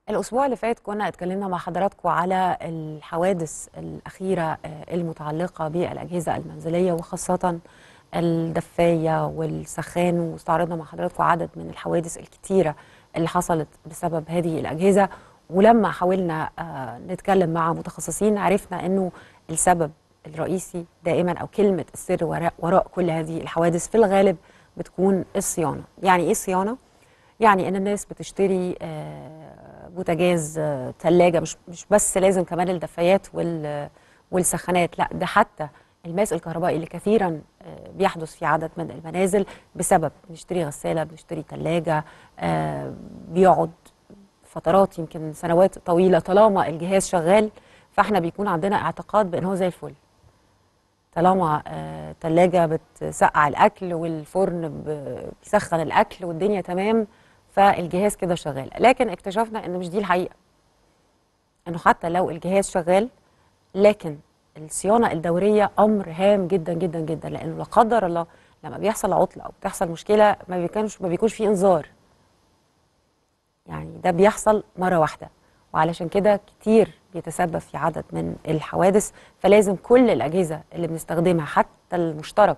الأسبوع اللي فات كنا اتكلمنا مع حضراتكم على الحوادث الأخيرة آه، المتعلقة بالأجهزة المنزلية وخاصة الدفاية والسخان واستعرضنا مع حضراتكم عدد من الحوادث الكتيرة اللي حصلت بسبب هذه الأجهزة ولما حاولنا آه، نتكلم مع متخصصين عرفنا أنه السبب الرئيسي دائما أو كلمة السر وراء, وراء كل هذه الحوادث في الغالب بتكون الصيانة يعني إيه الصيانة؟ يعني ان الناس بتشتري آه، بوتاجاز آه، تلاجة مش مش بس لازم كمان الدفايات وال والسخانات لا ده حتى الماس الكهربائي اللي كثيرا آه، بيحدث في عدد من المنازل بسبب بنشتري غسالة بنشتري تلاجة آه، بيقعد فترات يمكن سنوات طويلة طالما الجهاز شغال فاحنا بيكون عندنا اعتقاد بان هو زي الفل طالما آه، تلاجة بتسقع الأكل والفرن ب- بيسخن الأكل والدنيا تمام فالجهاز كده شغال لكن اكتشفنا إن مش دي الحقيقة إنه حتى لو الجهاز شغال لكن الصيانة الدورية أمر هام جدا جدا جدا لأنه لا قدر الله لما بيحصل عطلة أو بتحصل مشكلة ما بيكونش ما بيكونش فيه إنذار يعني ده بيحصل مرة واحدة وعلشان كده كتير بيتسبب في عدد من الحوادث فلازم كل الأجهزة اللي بنستخدمها حتى المشترك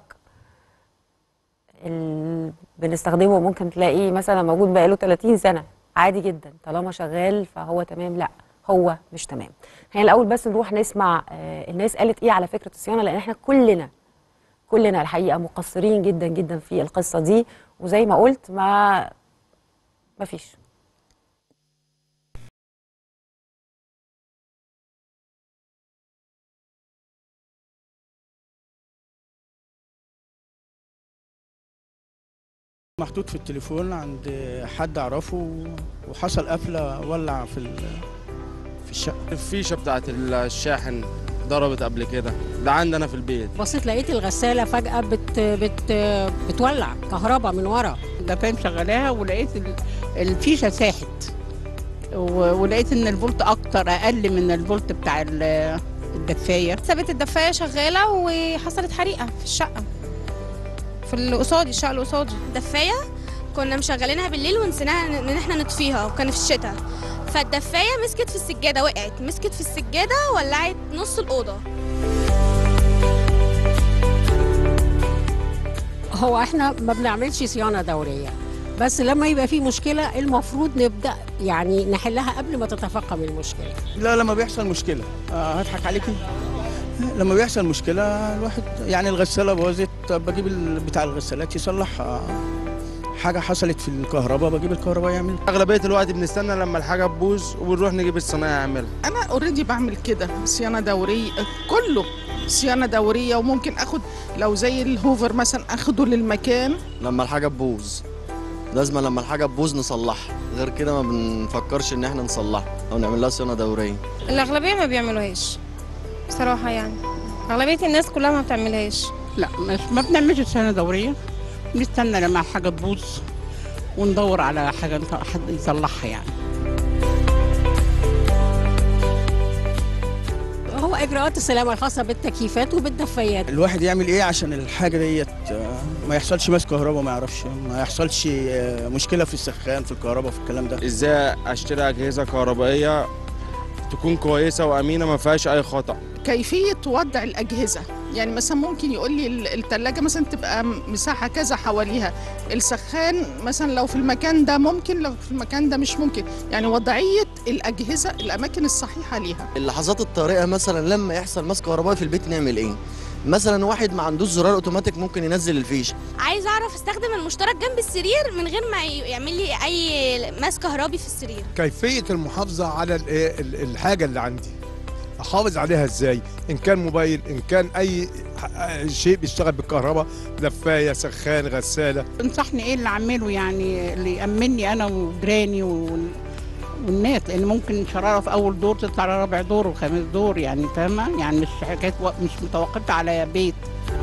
اللي بنستخدمه ممكن تلاقيه مثلا موجود بقاله 30 سنة عادي جدا طالما شغال فهو تمام لا هو مش تمام خلينا الأول بس نروح نسمع آه، الناس قالت إيه على فكرة الصيانة لأن احنا كلنا كلنا الحقيقة مقصرين جدا جدا في القصة دي وزي ما قلت ما ما فيش محطوط في التليفون عند حد اعرفه وحصل قفله ولع في ال- في الشقه الفيشه بتاعت الشاحن ضربت قبل كده ده عندنا في البيت بصيت لقيت الغسالة فجأة بت بت بتولع كهرباء من ورا ده فاهم شغلاها ولقيت ال- الفيشه ساحت و- ولقيت ان الفولت اكتر اقل من الفولت بتاع ال- الدفايه سابت الدفايه شغاله وحصلت حريقه في الشقه في اللي قصادي الشقه اللي قصادي الدفايه كنا مشغلينها بالليل ونسيناها ان احنا نطفيها وكان في الشتاء فالدفايه مسكت في السجاده وقعت مسكت في السجاده ولعت نص الاوضه هو احنا ما بنعملش صيانة دورية بس لما يبقى في مشكلة المفروض نبدأ يعني نحلها قبل ما تتفاقم المشكلة لا لما بيحصل مشكله آه هضحك عليكي لما بيحصل مشكله الواحد يعني الغساله باظت طب بجيب ال- بتاع الغسالات يصلحها حاجه حصلت في الكهرباء بجيب الكهرباء يعمل اغلبيه الوقت بنستنى لما الحاجه تبوظ وبنروح نجيب الصنايعي يعملها انا اوريدي بعمل كده صيانه دوريه كله صيانه دوريه وممكن اخد لو زي الهوفر مثلا اخده للمكان لما الحاجه تبوظ لازم لما الحاجه تبوظ نصلحها غير كده ما بنفكرش ان احنا نصلحها او نعمل لها صيانه دوريه الاغلبيه ما بيعملوهاش بصراحه يعني اغلبيه الناس كلها ما بتعملهاش لا مش ما بنعملش صيانه دوريه نستنى لما الحاجه تبوظ وندور على حاجه حد يصلحها يعني هو إجراءات السلامة الخاصة بالتكييفات وبالدفايات الواحد يعمل ايه عشان الحاجه ديت آه، ما يحصلش ماس كهرباء ما يعرفش ما يحصلش آه، مشكله في السخان في الكهرباء في الكلام ده ازاي اشتري اجهزه كهربائيه تكون كويسه وامينه ما فيهاش اي خطا كيفية وضع الأجهزة يعني مثلا ممكن يقول لي ال- التلاجة مثلا تبقى مساحة كذا حواليها السخان مثلا لو في المكان ده ممكن لو في المكان ده مش ممكن يعني وضعية الأجهزة الأماكن الصحيحة ليها اللحظات الطارئه مثلا لما يحصل ماس كهربائي في البيت نعمل ايه مثلا واحد ما عندوش زرار اوتوماتيك ممكن ينزل الفيشه عايز اعرف استخدم المشترك جنب السرير من غير ما ي- يعمل لي اي ماس كهربي في السرير كيفية المحافظة على الإيه؟ ال- الحاجة اللي عندي أحافظ عليها إزاي إن كان موبايل إن كان أي ح- شيء بيشتغل بالكهرباء دفاية سخان غسالة تنصحني إيه اللي أعمله يعني اللي يأمني أنا وجيراني وال- والناس لأن ممكن شرارة في أول دور تطلع لرابع دور وخامس دور يعني فاهمة يعني مش حكاية و- مش متوقفة على بيت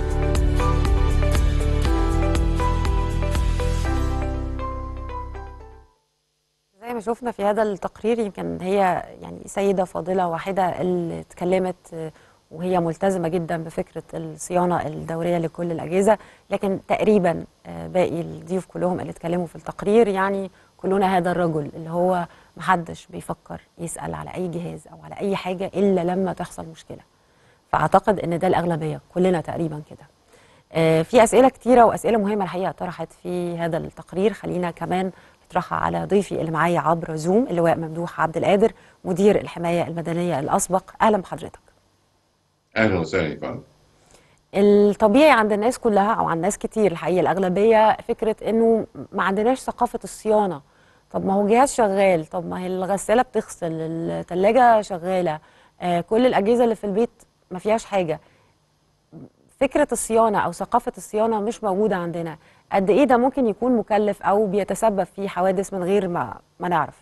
زي ما شفنا في هذا التقرير يمكن هي يعني سيدة فاضلة واحدة اللي اتكلمت آه، وهي ملتزمة جدا بفكرة الصيانة الدورية لكل الأجهزة لكن تقريبا آه، باقي الضيوف كلهم اللي اتكلموا في التقرير يعني كلنا هذا الرجل اللي هو محدش بيفكر يسال على اي جهاز او على اي حاجه الا لما تحصل مشكله فاعتقد ان ده الاغلبيه كلنا تقريبا كده آه، في اسئله كتيره واسئله مهمه الحقيقه طرحت في هذا التقرير خلينا كمان نطرحها على ضيفي اللي معايا عبر زوم اللواء ممدوح عبد القادر مدير الحمايه المدنيه الاسبق اهلا بحضرتك اهلا وسهلا يا فندم الطبيعي عند الناس كلها او عند ناس كتير الحقيقه الاغلبيه فكره انه ما عندناش ثقافه الصيانه طب ما هو جهاز شغال طب ما هي الغساله بتغسل الثلاجه شغاله آه كل الاجهزه اللي في البيت ما فيهاش حاجه فكره الصيانه او ثقافه الصيانه مش موجوده عندنا قد ايه ده ممكن يكون مكلف او بيتسبب في حوادث من غير ما ما نعرف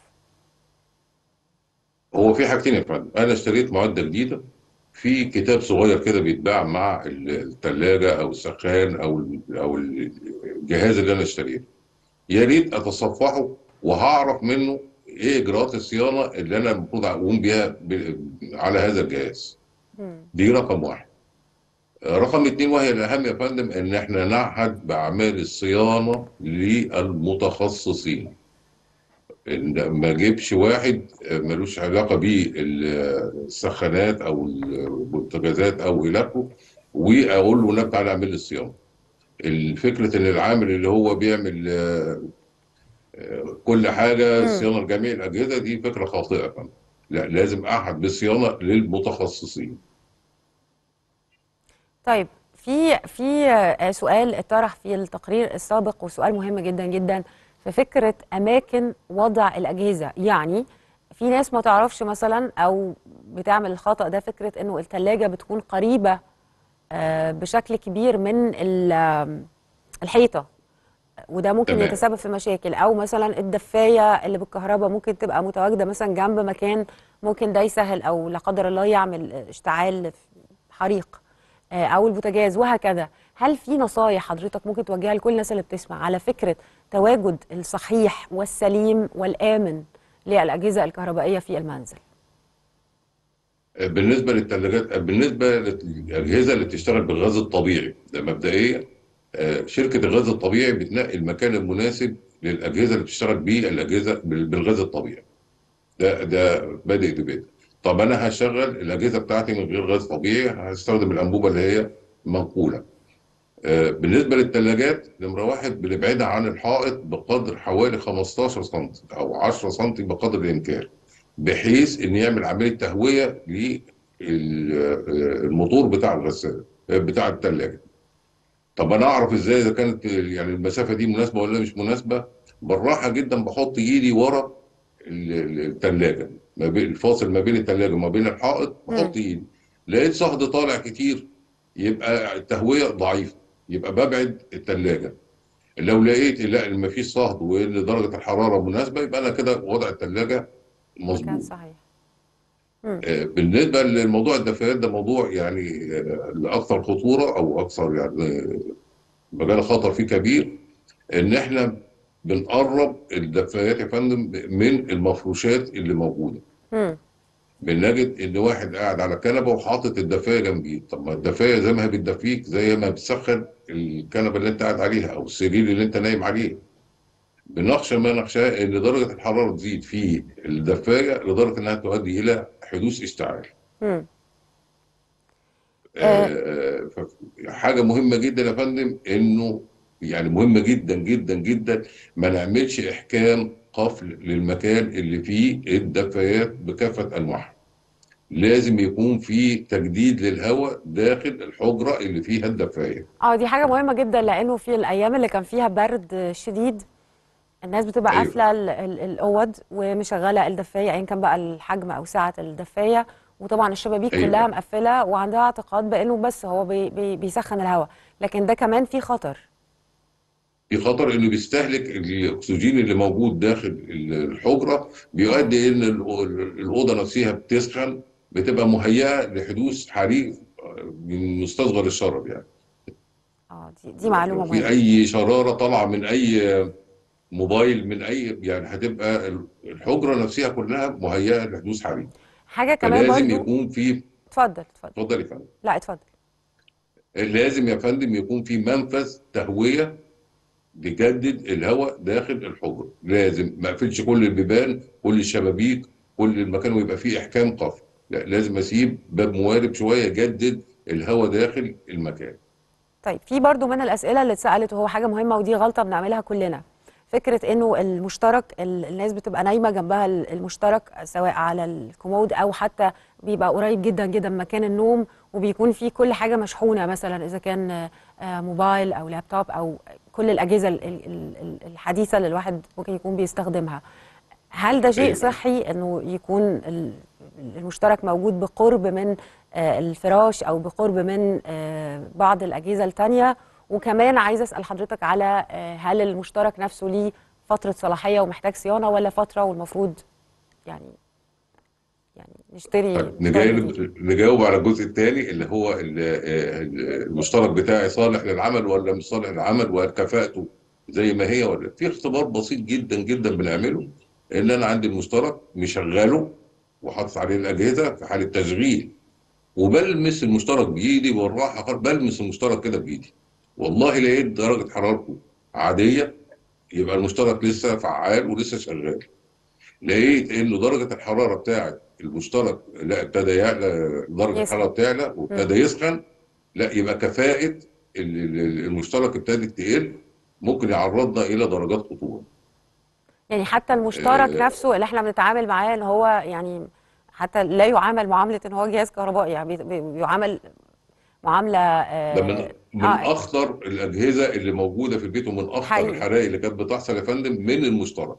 هو في حاجتين يا فندم انا اشتريت معده جديده في كتاب صغير كده بيتباع مع الثلاجه او السخان او ال- او الجهاز اللي انا اشتريته يا ريت اتصفحه وهعرف منه ايه اجراءات الصيانه اللي انا المفروض اقوم بيها ب- على هذا الجهاز دي رقم واحد رقم اتنين وهي الأهم يا فندم إن إحنا نعهد بأعمال الصيانة للمتخصصين إن ما أجيبش واحد ملوش علاقة بالسخانات أو البوتاجازات أو إلى آخره وأقول له نبقى تعالى اعمل لي الصيانة. الفكرة إن العامل اللي هو بيعمل آه، آه، كل حاجة صيانة لجميع الأجهزة دي فكرة خاطئة يا فندم. لا لازم أعهد بالصيانة للمتخصصين. طيب في في آه، سؤال اتطرح في التقرير السابق وسؤال مهم جدا جدا في فكره اماكن وضع الاجهزه يعني في ناس ما تعرفش مثلا او بتعمل الخطا ده فكره انه الثلاجه بتكون قريبه آه، بشكل كبير من ال- آم، الحيطه وده ممكن تمام. يتسبب في مشاكل او مثلا الدفايه اللي بالكهرباء ممكن تبقى متواجده مثلا جنب مكان ممكن ده يسهل او لا قدر الله يعمل اشتعال حريق آه، او البوتاجاز وهكذا هل في نصايح حضرتك ممكن توجهها لكل الناس اللي بتسمع على فكره تواجد الصحيح والسليم والامن للاجهزه الكهربائيه في المنزل بالنسبه للثلاجات بالنسبه للاجهزه اللي بتشتغل بالغاز الطبيعي ده مبدئيا آه، شركه الغاز الطبيعي بتنقي المكان المناسب للاجهزه اللي بتشتغل بيه الاجهزه بال- بالغاز الطبيعي ده ده بادئ ببدء طب انا هشغل الاجهزه بتاعتي من غير غاز طبيعي هستخدم الانبوبه اللي هي منقوله آه، بالنسبه للثلاجات نمره واحد بنبعدها عن الحائط بقدر حوالي 15 سم او 10 سم بقدر الامكان بحيث ان يعمل عمليه تهويه للموتور بتاع الغساله بتاع الثلاجه طب انا اعرف ازاي اذا كانت يعني المسافه دي مناسبه ولا مش مناسبه بالراحه جدا بحط ايدي ورا الثلاجه ما بين الفاصل ما بين الثلاجه وما بين الحائط بحط ايدي لقيت صهد طالع كتير يبقى التهويه ضعيفه يبقى ببعد الثلاجه لو لقيت لا ما فيش صهد وان درجه الحراره مناسبه يبقى انا كده وضع الثلاجه مكان مظبوط صحيح آه، بالنسبه لموضوع الدفايات ده موضوع يعني آه، الاكثر خطوره او اكثر يعني آه، مجال خطر فيه كبير ان احنا بنقرب الدفايات يا فندم من المفروشات اللي موجوده مم. بنجد ان واحد قاعد على كنبه وحاطط الدفايه جنبيه طب ما الدفايه زي ما هي بتدفيك زي ما بتسخن الكنبه اللي انت قاعد عليها او السرير اللي انت نايم عليه بنخشى ما نخشاه ان درجه الحراره تزيد في الدفايه لدرجه انها تؤدي الى حدوث اشتعال مم. آه، ف- حاجه مهمه جدا يا فندم انه يعني مهمه جدا جدا جدا ما نعملش احكام قفل للمكان اللي فيه الدفايات بكافه انواعها لازم يكون في تجديد للهواء داخل الحجره اللي فيها الدفايه اه دي حاجة مهمة جدا لأنه في الأيام اللي كان فيها برد شديد الناس بتبقى أيوة. قافلة ال- ال- الأوض ومشغلة الدفاية أيا كان بقى الحجم أو سعة الدفاية وطبعا الشبابيك أيوة. كلها مقفلة وعندها اعتقاد بأنه بس هو بي بي بيسخن الهواء لكن ده كمان فيه خطر في خطر انه بيستهلك الاكسجين اللي موجود داخل الحجره بيؤدي ان الأو- الاوضه نفسها بتسخن بتبقى مهيئه لحدوث حريق من مستصغر الشرر يعني اه دي, دي معلومة لو في مهمة اي شراره طالعه من اي موبايل من اي يعني هتبقى الحجره نفسها كلها مهيئه لحدوث حريق حاجة كمان فلازم برضو يكون في اتفضل اتفضل اتفضل يا فندم لا اتفضل لازم يا فندم يكون في منفذ تهويه بيجدد الهواء داخل الحجره لازم ما اقفلش كل البيبان كل الشبابيك كل المكان ويبقى فيه احكام قفل لا لازم اسيب باب موارب شويه يجدد الهواء داخل المكان طيب في برضو من الأسئلة اللي اتسألت وهو حاجة مهمة ودي غلطة بنعملها كلنا فكرة انه المشترك ال- الناس بتبقى نايمة جنبها ال- المشترك سواء على الكومود او حتى بيبقى قريب جدا جدا من مكان النوم وبيكون فيه كل حاجة مشحونة مثلا اذا كان آه، موبايل او لابتوب او كل الأجهزة ال- ال- ال- الحديثة اللي الواحد ممكن يكون بيستخدمها هل ده شيء أيوة. صحي انه يكون ال- المشترك موجود بقرب من آه، الفراش او بقرب من آه، بعض الاجهزه التانية وكمان عايزه اسال حضرتك على آه، هل المشترك نفسه ليه فتره صلاحيه ومحتاج صيانه ولا فتره والمفروض يعني يعني نشتري طيب نشتري نجاوب جديد؟ نجاوب على الجزء الثاني اللي هو ال- ال- المشترك بتاعي صالح للعمل ولا مش صالح للعمل وكفاءته زي ما هي ولا في اختبار بسيط جدا جدا بنعمله ان انا عندي المشترك مشغله وحاطط عليه الاجهزه في حاله تشغيل وبلمس المشترك بايدي بالراحه خالص بلمس المشترك كده بايدي والله لقيت درجه حرارته عاديه يبقى المشترك لسه فعال ولسه شغال لقيت انه درجه الحراره بتاعه المشترك لا ابتدى يعلى درجه يسخن. الحراره بتعلى وابتدى يسخن لا يبقى كفاءه ال- ال- المشترك ابتدت تقل ممكن يعرضنا الى درجات خطوره يعني حتى المشترك آه. نفسه اللي احنا بنتعامل معاه ان هو يعني حتى لا يعامل معامله ان هو جهاز كهربائي يعني بي- بي- بيعامل معامله آه، ده من من آه، اخطر الاجهزه اللي موجوده في البيت ومن اخطر حقيقي. الحرائق اللي كانت بتحصل يا فندم من المشترك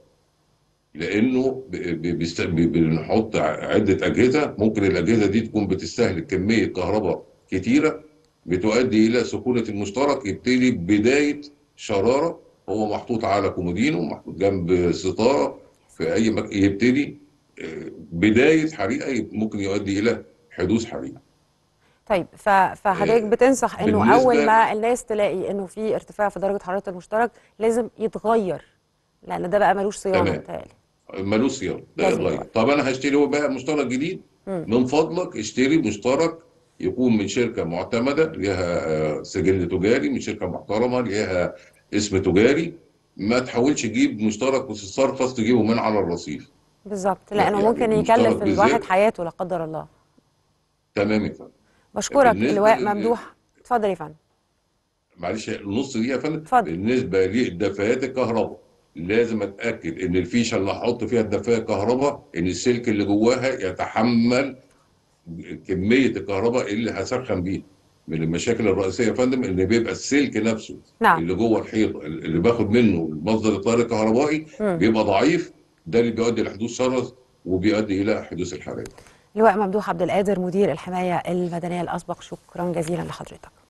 لانه ب- ب- بيست- ب- بنحط عده اجهزه ممكن الاجهزه دي تكون بتستهلك كميه كهرباء كتيره بتؤدي الى سخونه المشترك يبتدي بدايه شراره هو محطوط على كومودينو محطوط جنب ستاره في اي مكان يبتدي آه، بدايه حريقه ممكن يؤدي الى حدوث حريقه طيب ف- فحضرتك آه، بتنصح انه بالنسبة- اول ما الناس تلاقي انه في ارتفاع في درجه حراره المشترك لازم يتغير لان ده بقى ملوش صيانه تمام. متهيألي ملوش صيانه ده لازم يتغير يتغير. طب انا هشتري هو بقى مشترك جديد مم. من فضلك اشتري مشترك يكون من شركه معتمده ليها آه، سجل تجاري من شركه محترمه ليها اسم تجاري ما تحاولش تجيب مشترك وتسترخص تجيبه من على الرصيف بالظبط لا، لانه يعني ممكن المشترك يكلف بالذات- الواحد حياته لا قدر الله تمام يا فندم بشكرك بالنسبة اللواء لل- ممدوح اتفضل يا فندم معلش نص دقيقه يا فندم اتفضل. بالنسبه لدفايات الكهرباء لازم اتاكد ان الفيشه اللي هحط فيها الدفايه الكهرباء ان السلك اللي جواها يتحمل كميه الكهرباء اللي هسخن بيها من المشاكل الرئيسيه يا فندم ان بيبقى السلك نفسه نعم. اللي جوه الحيط اللي باخد منه مصدر التيار الكهربائي مم. بيبقى ضعيف ده اللي بيؤدي لحدوث شرس وبيؤدي الى حدوث الحرائق لواء ممدوح عبد القادر مدير الحمايه المدنيه الاسبق شكرا جزيلا لحضرتك